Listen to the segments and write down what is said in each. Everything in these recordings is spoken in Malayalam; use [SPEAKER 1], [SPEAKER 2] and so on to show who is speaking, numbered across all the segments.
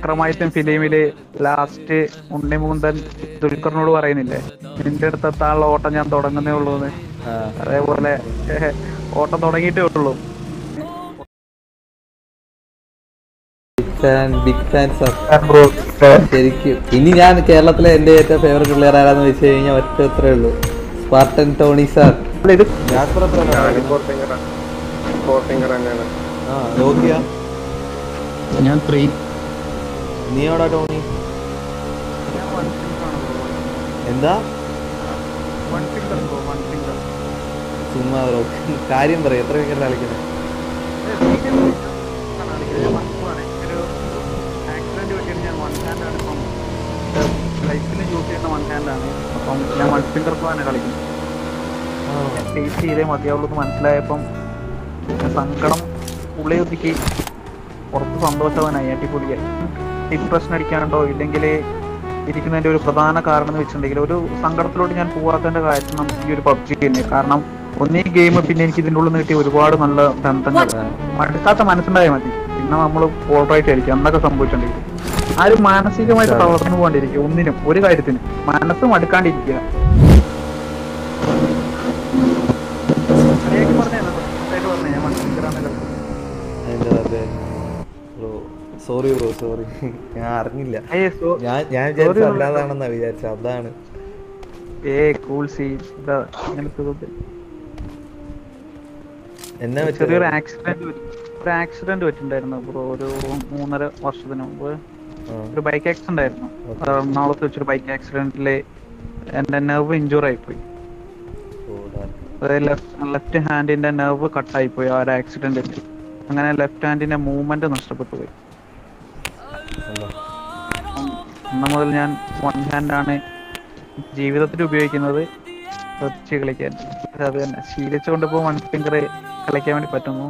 [SPEAKER 1] വിക്രമാദിത്യൻ ഫിലിമില് ലാസ്റ്റ് ഉണ്ണിമുകുന്ദൻ ദുൽഖറിനോട് പറയുന്നില്ലേ നിന്റെ അടുത്ത് എത്താനുള്ള ഓട്ടം ഞാൻ തുടങ്ങുന്നേ ഉള്ളൂ എന്ന്
[SPEAKER 2] ആ,
[SPEAKER 1] അതേപോലെ ഏഹ്, ഓട്ടം തുടങ്ങിയിട്ടേ ഉള്ളൂ
[SPEAKER 2] big fan big fan sir ശരിക്കും ഇനി ഞാൻ കേരളത്തിലെ എന്റെ ഏറ്റവും ഫേവറേറ്റ് പ്ലെയർ ആരാന്ന് വെച്ച് കഴിഞ്ഞാൽ ഒറ്റ അത്രേ ഉള്ളൂ സ്പാർട്ടൻ ടോണി സാർ
[SPEAKER 1] അല്ല, ഇത്
[SPEAKER 2] ജാസ്പർ എത്ര ആ രോഗിയാ
[SPEAKER 3] ഞാൻ ത്രീ
[SPEAKER 2] നീ എവിടാ ടോണി എന്താ ചുമ്മാ ബ്രോ കാര്യം പറയും എത്ര വിക്കറ്റ് കളിക്കുന്നത്
[SPEAKER 1] ആക്സിഡന്റ് പറ്റിയിട്ട് ഞാൻ വൺ ഹാൻഡ് ആണ് ഇപ്പം ലൈഫിൽ യൂസ് ചെയ്യുന്ന വൺ ഹാൻഡ് ആണ് അപ്പം ഞാൻ വൺ ഫിംഗർ ആണ് കളിക്കുന്നത് ടേസ്റ്റ് ചെയ്തേ മതിയാവുള്ളൂ എന്ന് മനസ്സിലായപ്പം ഞാൻ സങ്കടം ഉള്ളിൽ ഒതുക്കി പുറത്ത് സന്തോഷവാനായി അടിപൊളിയായി ഡിപ്രഷൻ അടിക്കാനുണ്ടോ ഇല്ലെങ്കിൽ ഇരിക്കുന്നതിന്റെ ഒരു പ്രധാന കാരണം എന്ന് വെച്ചിട്ടുണ്ടെങ്കിൽ ഒരു സങ്കടത്തിലോട്ട് ഞാൻ പോവാത്തതിന്റെ കാരണം ഈ ഒരു പബ്ജി തന്നെ കാരണം ഒന്നീ ഗെയിം പിന്നെ എനിക്ക് ഇതിൻ്റെ ഉള്ളിൽ നിന്ന് കിട്ടിയ ഒരുപാട് നല്ല ബന്ധങ്ങൾ മടുക്കാത്ത മനസ്സുണ്ടായാൽ മതി പിന്നെ നമ്മൾ ഓൾറൈറ്റ് ആയിരിക്കും എന്നൊക്കെ സംഭവിച്ചിട്ടുണ്ടെങ്കിൽ ആരും മാനസികമായിട്ട് തളർന്നു പോകാണ്ടിരിക്കുക ഒന്നിനും ഒരു കാര്യത്തിനും മനസ്സ് മടുക്കാണ്ടിരിക്കുക മര്യാദയ്ക്ക് പറഞ്ഞതാണ്, സത്യമായിട്ട് പറഞ്ഞതാണ്, ഞാൻ മനസ്സിലാക്കാണ് കളിക്കുന്നത്.
[SPEAKER 2] എന്റെ അതെ ബ്രോ സോറി ബ്രോ സോറി ഞാൻ അറിഞ്ഞില്ല
[SPEAKER 1] ഏയ് സോ-
[SPEAKER 2] ഞാൻ ഞാൻ വിചാരിച്ച അല്ലാതാണെന്നാ വിചാരിച്ച അതാണ്
[SPEAKER 1] ഏയ് കൂൾ സീ ഇതാ അങ്ങനത്തെ ഇതൊക്കെ.
[SPEAKER 2] എന്നെ വെച്ച്
[SPEAKER 1] ചെറിയൊരു ആക്സിഡന്റ് ഒരു ആക്സിഡന്റ് പറ്റിണ്ടായിരുന്നു ബ്രോ ഒരു മൂന്നര വർഷത്തിന് മുമ്പ്
[SPEAKER 2] ആ,
[SPEAKER 1] ഒരു ബൈക്ക് ആക്സിഡന്റ് ആയിരുന്നു അത് എറണാകുളത്ത് വെച്ചൊരു ബൈക്ക് ആക്സിഡന്റില് എന്റെ നെർവ് ഇഞ്ചുർ ആയിപ്പോയി
[SPEAKER 2] ഓ, ദാ.
[SPEAKER 1] അതായത് ലെഫ്റ്റ് ഹാൻഡിന്റെ നെർവ് കട്ടായി പോയി ആ ഒരു ആക്സിഡന്റിൽ അങ്ങനെ ലെഫ്റ്റ് ഹാൻഡിന്റെ മൂവ്മെന്റ് നഷ്ടപ്പെട്ടു പോയി
[SPEAKER 2] അല്ല.
[SPEAKER 1] അപ്പം അന്ന് മുതൽ ഞാൻ വൺ ഹാൻഡ് ആണ് ജീവിതത്തിൽ ഉപയോഗിക്കുന്നത് പബ്ജി കളിക്കാൻ അത് തന്നെ ശീലിച്ചുകൊണ്ട് ഇപ്പോൾ വൺ ഫിംഗർ കളിക്കാൻ വേണ്ടി പറ്റുന്നു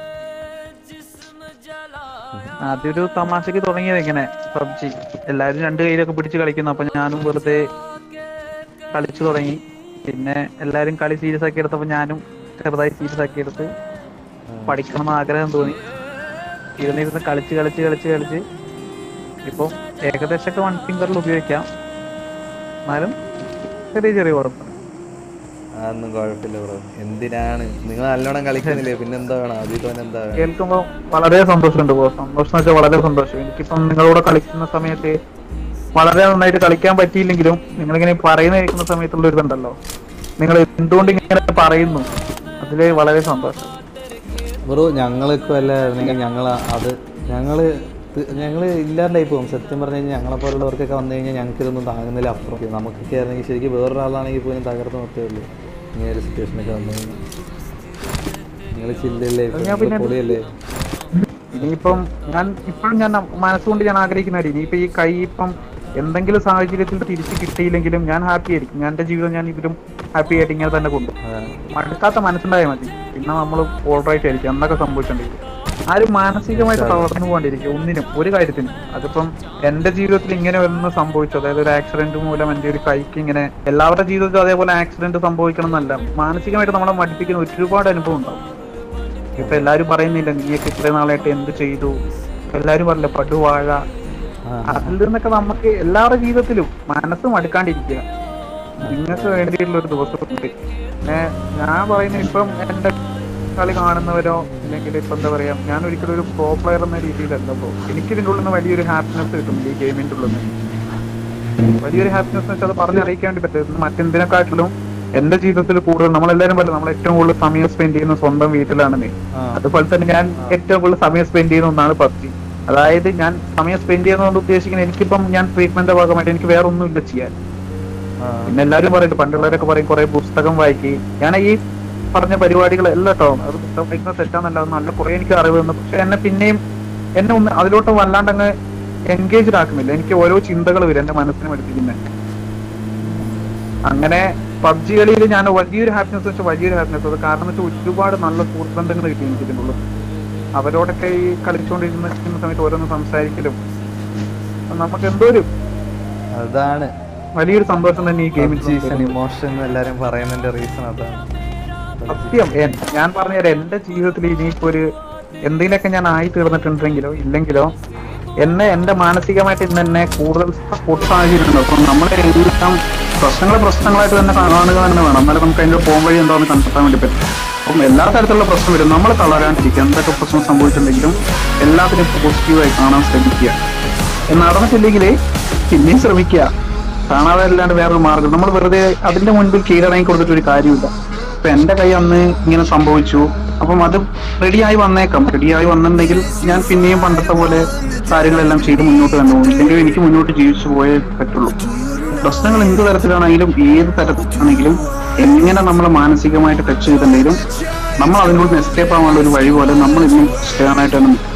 [SPEAKER 1] ആദ്യൊരു തമാശക്ക് തുടങ്ങിയത് ഇങ്ങനെ പബ്ജി എല്ലാവരും രണ്ട് കയ്യിലൊക്കെ പിടിച്ച് കളിക്കുന്നു അപ്പൊ ഞാനും വെറുതെ കളിച്ചു തുടങ്ങി പിന്നെ എല്ലാരും കളി സീരിയസ് ആക്കി എടുത്തപ്പോ ഞാനും ചെറുതായി സീരിയസ് ആക്കി എടുത്ത് പഠിക്കണം എന്ന് ആഗ്രഹം തോന്നി ഇരുന്നിരുന്ന് കളിച്ച് കളിച്ച് കളിച്ച് കളിച്ച് ഇപ്പം ഏകദേശമൊക്കെ വൺ ഫിംഗറിൽ ഉപയോഗിക്കാം എന്നാലും ചെറിയ ചെറിയ കുഴപ്പം
[SPEAKER 2] അതൊന്നും കുഴപ്പമില്ല ബ്രോ എന്തിനാണ് നിങ്ങൾ നല്ലോണം കളിക്കുന്നില്ലേ പിന്നെന്താ വേണം അതിൽ തന്നെ എന്താ വേണം
[SPEAKER 1] കേൾക്കുമ്പോൾ വളരെ സന്തോഷമുണ്ട് പോ സന്തോഷം എന്ന് വെച്ചാൽ വളരെ സന്തോഷം എനിക്കിപ്പം നിങ്ങളോട് കളിക്കുന്ന സമയത്ത് വളരെ നന്നായിട്ട് കളിക്കാൻ പറ്റിയില്ലെങ്കിലും നിങ്ങളിങ്ങനെ പറയുന്ന കേൾക്കുന്ന സമയത്തുള്ള ഒരു ഇതുണ്ടല്ലോ നിങ്ങൾ എന്തുകൊണ്ട് ഇങ്ങനെ പറയുന്നു അതില് വളരെ സന്തോഷം
[SPEAKER 2] ബ്രോ ഞങ്ങൾക്ക് വല്ല ആയിരുന്നെങ്കിൽ ഞങ്ങൾ അത് ഞങ്ങള് ത്- ഞങ്ങള് ഇല്ലാണ്ടായി പോകും സത്യം പറഞ്ഞു കഴിഞ്ഞാൽ ഞങ്ങളെ പോലുള്ളവർക്കൊക്കെ വന്നു കഴിഞ്ഞാൽ ഞങ്ങൾക്ക് ഇതൊന്നും താങ്ങുന്നില്ല അപ്പുറം നമുക്കൊക്കെ ആയിരുന്നെങ്കിൽ ശരിക്കും വേറൊരാളാണെങ്കിൽ പോലും തകർത്ത് നിർത്തേ ഉള്ളൂ ഇങ്ങനെ ഒരു സിറ്റുവേഷനൊക്കെ വന്നു കഴിഞ്ഞാൽ നിങ്ങൾ ചില്ലല്ലേ
[SPEAKER 1] ഞാൻ പിന്നെ
[SPEAKER 2] പൊളിയല്ലേ
[SPEAKER 1] ഇനിയിപ്പം ഞാൻ ഇപ്പോഴും ഞാൻ മനസ്സുകൊണ്ട് ഞാൻ ആഗ്രഹിക്കുന്ന കാര്യം ഇനിയിപ്പോ ഈ കൈ ഇപ്പം എന്തെങ്കിലും സാഹചര്യത്തിൽ തിരിച്ച് കിട്ടിയില്ലെങ്കിലും ഞാൻ ഹാപ്പി ആയിരിക്കും ഞാൻ എന്റെ ജീവിതം ഞാൻ ഇതിലും ഹാപ്പി ആയിട്ട് ഇങ്ങനെ തന്നെ കൊണ്ടു
[SPEAKER 2] അതാണ്
[SPEAKER 1] മടുക്കാത്ത മനസ്സുണ്ടായാൽ മതി പിന്നെ നമ്മൾ ഓൾറൈറ്റ് ആയിരിക്കും എന്നൊക്കെ സംഭവിച്ചിട്ടുണ്ടെങ്കിൽ ആരും മാനസികമായിട്ട് തളർന്നു പോകാണ്ടിരിക്കും ഒന്നിനും ഒരു കാര്യത്തിനും അതിപ്പം എന്റെ ജീവിതത്തിൽ ഇങ്ങനെ ഒന്ന് സംഭവിച്ചു അതായത് ഒരു ആക്സിഡന്റ് മൂലം എന്റെ ഒരു കൈക്ക് ഇങ്ങനെ എല്ലാവരുടെ ജീവിതത്തിലും അതേപോലെ ആക്സിഡന്റ് സംഭവിക്കണം എന്നല്ല മാനസികമായിട്ട് നമ്മളെ മടുപ്പിക്കുന്ന ഒരുപാട് അനുഭവം ഉണ്ടാവും ഇപ്പൊ എല്ലാരും പറയുന്നില്ല നീയൊക്കെ ഇത്രയും നാളായിട്ട് എന്ത് ചെയ്തു എല്ലാരും പറയില്ല പടുവാഴ
[SPEAKER 2] ആ,
[SPEAKER 1] അതിൽ നിന്നൊക്കെ നമുക്ക് എല്ലാവരുടെ ജീവിതത്തിലും മനസ്സ് മടുക്കാണ്ടിരിക്കുക നിങ്ങൾക്ക് വേണ്ടിയിട്ടുള്ള ഒരു ദിവസമുണ്ട് പിന്നെ ഞാൻ പറയുന്നത് ഇപ്പം എന്റെ കളി കാണുന്നവരോ അല്ലെങ്കിൽ ഇപ്പൊ എന്താ പറയാ ഞാൻ ഒരിക്കലും ഒരു പ്രോ പ്ലെയർ എന്ന രീതിയിലല്ല ബ്രോ എനിക്ക് ഇതിൻ്റെ ഉള്ളിൽ നിന്ന് വലിയൊരു ഹാപ്പിനെസ് കിട്ടുന്നുണ്ട് ഈ ഗെയിമിന്റെ ഉള്ളിൽ നിന്ന് വലിയൊരു ഹാപ്പിനെസ് എന്ന് വെച്ചാൽ അത് പറഞ്ഞറിയിക്കാൻ വേണ്ടി പറ്റും മറ്റെന്തിനെക്കാട്ടിലും എന്റെ ജീവിതത്തിൽ കൂടുതൽ നമ്മളെല്ലാരും പറയും നമ്മൾ ഏറ്റവും കൂടുതൽ സമയം സ്പെൻഡ് ചെയ്യുന്ന സ്വന്തം വീട്ടിലാണെന്ന്
[SPEAKER 2] ആ.
[SPEAKER 1] അതുപോലെ തന്നെ ഞാൻ ഏറ്റവും കൂടുതൽ സമയം സ്പെൻഡ് ചെയ്യുന്ന ഒന്നാണ് പബ്ജി അതായത് ഞാൻ സമയം സ്പെൻഡ് ചെയ്യുന്നതുകൊണ്ട് ഉദ്ദേശിക്കുന്നത് എനിക്കിപ്പം ഞാൻ ട്രീറ്റ്മെന്റ് ഭാഗമായിട്ട് എനിക്ക് വേറെ ഒന്നുമില്ല ചെയ്യാൻ
[SPEAKER 2] ആ,
[SPEAKER 1] പിന്നെ എല്ലാവരും പറയും പണ്ടുള്ളവരൊക്കെ പറയും കുറെ പുസ്തകം വായിക്കി ഞാൻ ഈ പറഞ്ഞ പരിപാടികളെല്ലാം കേട്ടോ അത് പുസ്തകം വായിക്കുന്നത് തെറ്റാന്നല്ല അത് നല്ല കുറെ എനിക്ക് അറിവ് തന്നു പക്ഷെ എന്നെ പിന്നെയും എന്നെ ഒന്ന് അതിലോട്ട് വല്ലാണ്ട് അങ്ങ് എൻഗേജ്ഡ് ആക്കുന്നില്ല എനിക്ക് ഓരോ ചിന്തകൾ വരും എന്റെ മനസ്സിനെ പഠിപ്പിക്കുന്നത് അങ്ങനെ പബ്ജി കളിയിൽ ഞാൻ വലിയൊരു ഹാപ്പിനെസ് വെച്ചാൽ വലിയൊരു ഹാപ്പിനെസ് അത് കാരണം വെച്ചാൽ ഒരുപാട് നല്ല സുഹൃത്ത് ബന്ധങ്ങൾ കിട്ടി എനിക്ക് ഇതിനുള്ളത് അവരോടൊക്കെ ഈ കളിച്ചുകൊണ്ടിരുന്ന ഇരിക്കുന്ന സമയത്ത് ഓരോന്ന് സംസാരിക്കലും നമുക്ക് എന്തോ ഒരു
[SPEAKER 2] അതാണ്
[SPEAKER 1] വലിയൊരു സന്തോഷം തന്നെ ഈ ഗെയിമിൽ
[SPEAKER 2] സീസൺ ഇമോഷൻ എല്ലാരും പറയുന്നതിന്റെ റീസൺ അതാണ്
[SPEAKER 1] സത്യം എൻ- ഞാൻ പറഞ്ഞുതരാം എന്റെ ജീവിതത്തിൽ ഇനിയിപ്പോ ഒരു എന്തെങ്കിലുമൊക്കെ ഞാൻ ആയി തീർന്നിട്ടുണ്ടെങ്കിലോ ഇല്ലെങ്കിലോ എന്നെ എന്റെ മാനസികമായിട്ട് ഇന്ന് എന്നെ കൂടുതൽ സപ്പോർട്ട് സാഹചര്യമുണ്ട് അപ്പൊ നമ്മളെ എല്ലാം പ്രശ്നങ്ങൾ പ്രശ്നങ്ങളായിട്ട് തന്നെ കാണുക തന്നെ വേണം എന്നാലും നമുക്ക് അതിന്റെ പോകാൻ വഴി എന്താണെന്ന് കണ്ടെത്താൻ വേണ്ടി പറ്റും അപ്പം എല്ലാ തരത്തിലുള്ള പ്രശ്നം വരും നമ്മൾ തളരാണ്ടിരിക്കുക എന്തൊക്കെ പ്രശ്നം സംഭവിച്ചിട്ടുണ്ടെങ്കിലും എല്ലാത്തിനും പോസിറ്റീവായി കാണാൻ ശ്രമിക്കുക എന്ന് നടന്നിട്ടില്ലെങ്കിൽ പിന്നെയും ശ്രമിക്കുക കാണാതെ അല്ലാണ്ട് വേറൊരു മാർഗം നമ്മൾ വെറുതെ അതിന്റെ മുൻപിൽ കീഴടങ്ങി കൊടുത്തിട്ട് ഒരു കാര്യമില്ല ഇപ്പൊ എന്റെ കൈ അന്ന് ഇങ്ങനെ സംഭവിച്ചു അപ്പം അത് റെഡിയായി വന്നേക്കാം റെഡിയായി വന്നിട്ടുണ്ടെങ്കിൽ ഞാൻ പിന്നെയും പണ്ടത്തെ പോലെ കാര്യങ്ങളെല്ലാം ചെയ്ത് മുന്നോട്ട് തന്നെ പോകും ഇല്ലെങ്കിൽ എനിക്ക് മുന്നോട്ട് ജീവിച്ചു പോയേ പറ്റുള്ളൂ പ്രശ്നങ്ങൾ എന്ത് തരത്തിലാണെങ്കിലും ഏത് തരത്തിലാണെങ്കിലും എങ്ങനെ നമ്മൾ മാനസികമായിട്ട് ടച്ച് ചെയ്തിട്ടുണ്ടെങ്കിലും നമ്മൾ അതിനോട് എസ്കേപ്പ് ആവാനുള്ള ഒരു വഴി പോലെ നമ്മൾ ഇന്നും ചെയ്യാനായിട്ട് തന്നെ